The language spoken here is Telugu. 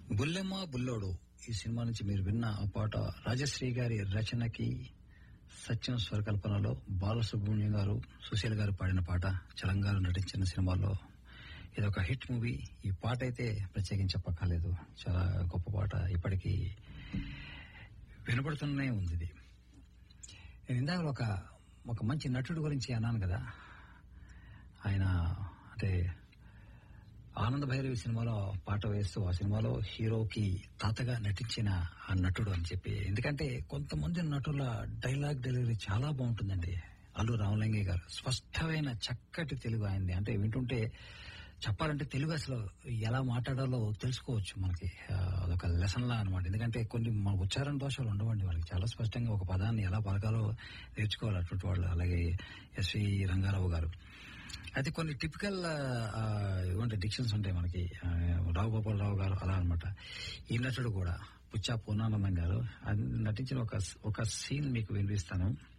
బుల్లెమ్మ బుల్లోడు ఈ సినిమా నుంచి మీరు విన్న ఆ పాట రాజశ్రీ గారి రచనకి సత్యం స్వరకల్పనలో బాలసుబ్రహ్మణ్యం గారు సుశీల్ గారు పాడిన పాట చలంగారు నటించిన సినిమాలో ఇది ఒక హిట్ మూవీ ఈ పాట అయితే ప్రత్యేకించి చెప్పక్కర్లేదు చాలా గొప్ప పాట ఇప్పటికీ వినపడుతూనే ఉంది ఇది నేను ఇందాక ఒక ఒక మంచి నటుడు గురించి అన్నాను కదా ఆయన అంటే ఆనంద భైరవి సినిమాలో పాట వేస్తూ ఆ సినిమాలో హీరోకి తాతగా నటించిన ఆ నటుడు అని చెప్పి ఎందుకంటే కొంతమంది నటుల డైలాగ్ డెలివరీ చాలా బాగుంటుందండి అల్లు రామలింగయ్య గారు స్పష్టమైన చక్కటి తెలుగు ఆయనది అంటే వింటుంటే చెప్పాలంటే తెలుగు అసలు ఎలా మాట్లాడాలో తెలుసుకోవచ్చు మనకి ఆ, అదొక లెసన్ లా అనమాట ఎందుకంటే కొన్ని మన ఉచ్చారణ దోషాలు ఉండవండి వాళ్ళకి చాలా స్పష్టంగా ఒక పదాన్ని ఎలా పలకాలో నేర్చుకోవాలి అటువంటి వాళ్ళు అలాగే ఎస్వి రంగారావు గారు అయితే కొన్ని టిపికల్ ఏమంటే డిక్షన్స్ ఉంటాయి మనకి ఆ, రావు గోపాలరావు గారు అలా అన్నమాట ఈ నటుడు కూడా పుచ్చా పూర్ణానందం గారు అది నటించిన ఒక ఒక సీన్ మీకు వినిపిస్తాను